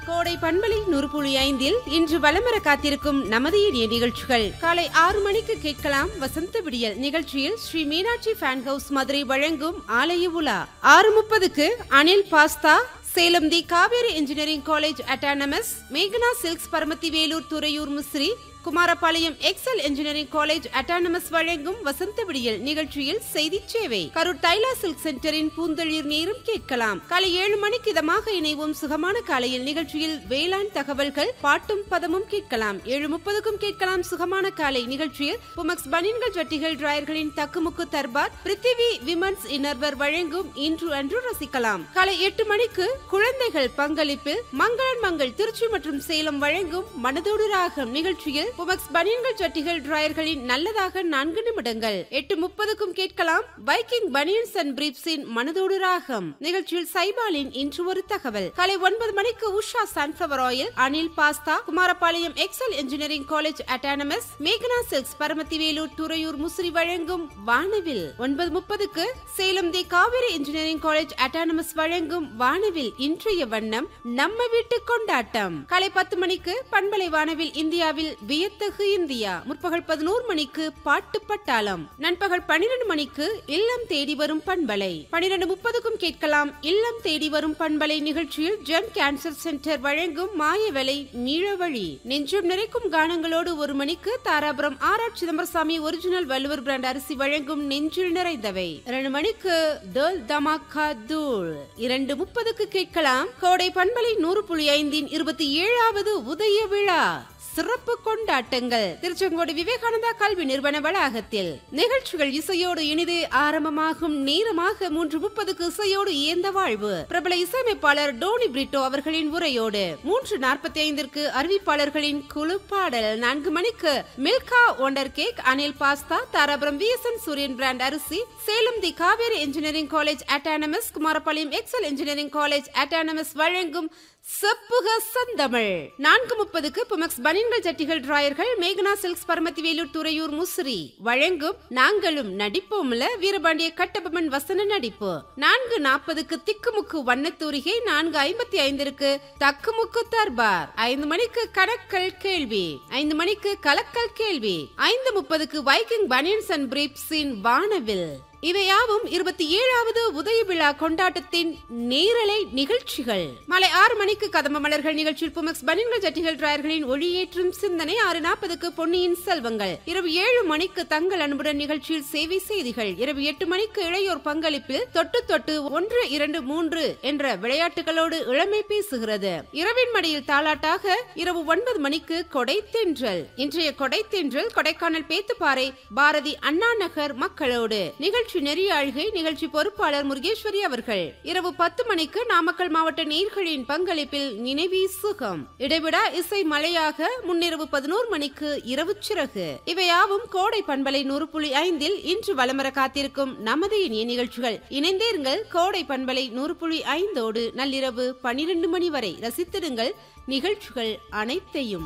கோடை பண்பலை நூறு புள்ளி ஐந்தில் இன்று வலமர காத்திருக்கும் நமது இனிய நிகழ்ச்சிகள் காலை ஆறு மணிக்கு கேட்கலாம் வசந்த விடியல் நிகழ்ச்சியில் ஸ்ரீ மீனாட்சி ஃபேன் ஹவுஸ் மதுரை வழங்கும் ஆலய உலா ஆறு முப்பதுக்கு Anil pasta Salem the Kaveri engineering college autonomous மேகனா silks Paramathi Velur Thuraiyur Musiri Kumarapalayam excel engineering college autonomous வழங்கும் வசந்த விடியல் நிகழ்ச்சியில் செய்தி சேவை கரூர் தைலா சில்க் சென்டரின் பூந்தளிர் நீரும் கேட்கலாம் காலை ஏழு மணிக்கு இதமாக இணைவோம் சுகமான காலையில் நிகழ்ச்சியில் வேளாண் தகவல்கள் பாட்டும் பதமும் கேட்கலாம் ஏழு முப்பதுக்கும் கேட்கலாம் சுகமான காலை நிகழ்ச்சியில் புமக்ஸ் பனியன்கள் ஜட்டிகள் டிராயர்களின் தக்குமுக்கு தர்பார் பிருத்திவி விமன்ஸ் இன்னர்வர் வழங்கும் இன்று அன்று ரசிக்கலாம் காலை எட்டு மணிக்கு குழந்தைகள் பங்களிப்பில் மங்களன் மங்கள் திருச்சி மற்றும் சேலம் வழங்கும் மனதோடு ராகம் நிகழ்ச்சியில் புமக்ஸ் பனியன்கள் ஜட்டிகள் டிராயர்களின் நல்லதாக நான்கு நிமிடங்கள் எட்டு முப்பதுக்கும் கேட்கலாம் பைக்கிங் பனியன்ஸ் அண்ட் பிரீப்ஸின் மனதோடு ராகம் நிகழ்ச்சியில் சைபாலின் இன்று ஒரு தகவல் காலை ஒன்பது மணிக்கு Usha sunflower oil Anil pasta Kumarapalayam excel engineering college autonomous மேகனா சில்க்ஸ் பரமத்தி வேலூர் துறையூர் முசிறி வழங்கும் வானவில் ஒன்பது முப்பதுக்கு Salem the Kaveri engineering college autonomous வழங்கும் வானவில் இன்றைய வண்ணம் நம்ம வீட்டு கொண்டாட்டம் காலை பத்து மணிக்கு பண்பலை வானவில் இந்தியாவில் வியத்தகு இந்தியா முற்பகல் பதினோரு மணிக்கு பாட்டு பட்டாளம் நண்பகல் பன்னிரண்டு மணிக்கு இல்லம் தேடி வரும் பண்பலை பன்னிரண்டு முப்பதுக்கும் கேட்கலாம் இல்லம் தேடி வரும் பண்பலை நிகழ்ச்சியில் ஜெம் கேன்சர் சென்டர் வழங்கும் மாயவலை மீழவழி நெஞ்சம் நிறைக்கும் கானங்களோடு ஒரு மணிக்கு Dharapuram R R Chidambarasamy original Valluvar brand அரிசி வழங்கும் நெஞ்சில் நிறைந்தவை இரண்டு மணிக்கு தோல் தமாக்கா தூள் இரண்டு முப்பதுக்கு கேட்கலாம் கோடை பண்பலை நூறு புள்ளி ஐந்தின் இருபத்தி ஏழாவது உதய விழா சிறப்பு கொண்டாட்டங்கள் திருச்செங்கோடு விவேகானந்தா கல்வி நிறுவன வளாகத்தில் நிகழ்ச்சிகள் இசையோடு இனிது ஆரம்பமாகும் நேரமாக மூன்று முப்பதுக்கு இசையோடு இயந்த வாழ்வு பிரபல இசையமைப்பாளர் டோனி பிரிட்டோ அவர்களின் உரையோடு மூன்று நாற்பத்தி ஐந்திற்கு அறிவிப்பாளர்களின் குழு பாடல் நான்கு மணிக்கு Milka wonder cake Anil pasta Dharapuram VSN Suriyan brand அரிசி Salem the Kaveri engineering college autonomous Kumarapalayam excel engineering college autonomous வழங்கும் செப்புக சந்தமிழ் நான்கு முப்பதுக்கு புமக்ஸ் பனியன்கள் ஜட்டிகள் டிராயர்கள் மேகனா சில்க்ஸ் பரமத்தி வேலூர் துறையூர் முசிறி வழங்கும் நாங்களும் நடிப்போம்ல வீரபாண்டிய கட்டபொம்மன் வசன நடிப்பு நான்கு நாற்பதுக்கு திக்குமுக்கு வண்ணத்தூரிகை நான்கு ஐம்பத்தி ஐந்திற்கு தக்குமுக்கு தர்பார் ஐந்து மணிக்கு கணக்கல் கேள்வி ஐந்து மணிக்கு கலக்கல் கேள்வி ஐந்து முப்பதுக்கு வைக்கிங் பனியன்ஸ் அண்ட் பிரீப்ஸின் வானவில் இவையாவும் இருபத்தி ஏழாவது உதய விழா கொண்டாட்டத்தின் நேரலை நிகழ்ச்சிகள் மாலை ஆறு மணிக்கு கதம்ப மலர்கள் நிகழ்ச்சியில் புமக்ஸ் பனின்கள் ஜட்டிகள் டிராயர்களின் ஒளியேற்றும் சிந்தனை ஆறு நாற்பதுக்கு பொன்னியின் செல்வங்கள் இரவு ஏழு மணிக்கு தங்கள் அன்புடன் நிகழ்ச்சியில் சேவை செய்திகள் இரவு எட்டு மணிக்கு இளையோர் பங்களிப்பில் தொட்டு தொட்டு ஒன்று இரண்டு மூன்று என்ற விளையாட்டுகளோடு இளமை பேசுகிறது இரவின் மடியில் தாளாட்டாக இரவு ஒன்பது மணிக்கு கொடை தென்றல் இன்றைய கொடை தென்றல் கொடைக்கானல் பேத்துப்பாறை பாரதி அண்ணா நகர் மக்களோடு நிகழ்ச்சி நிகழ்ச்சி நெறிய அழுகை நிகழ்ச்சி பொறுப்பாளர் முருகேஸ்வரி அவர்கள் இரவு பத்து மணிக்கு நாமக்கல் மாவட்ட நேர்களின் பங்களிப்பில் நினைவி சுகம் இடைவிடா இசை மழையாக முன்னிரவு பதினோரு மணிக்கு இரவு சிறகு இவையாவும் கோடை பண்பலை நூறு புள்ளி ஐந்தில் இன்று வலமர காத்திருக்கும் நமது இனிய நிகழ்ச்சிகள் இணைந்தேருங்கள் கோடை பண்பலை நூறு புள்ளி ஐந்தோடு நள்ளிரவு பனிரெண்டு மணி வரை ரசித்திடுங்கள் நிகழ்ச்சிகள் அனைத்தையும்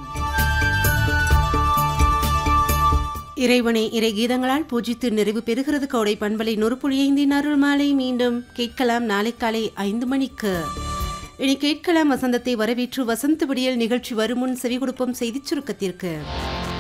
இறைவனை இறை கீதங்களால் பூஜித்து நிறைவு பெறுகிறது கோடை பண்பலை நொறுப்புழி ஐந்தின் அருள் மாலை மீண்டும் கேட்கலாம் நாளை காலை ஐந்து மணிக்கு இனி கேட்கலாம் வசந்தத்தை வரவேற்று வசந்த விடியல் நிகழ்ச்சி வருமுன் செவி கொடுப்போம் செய்திச் சுருக்கத்திற்கு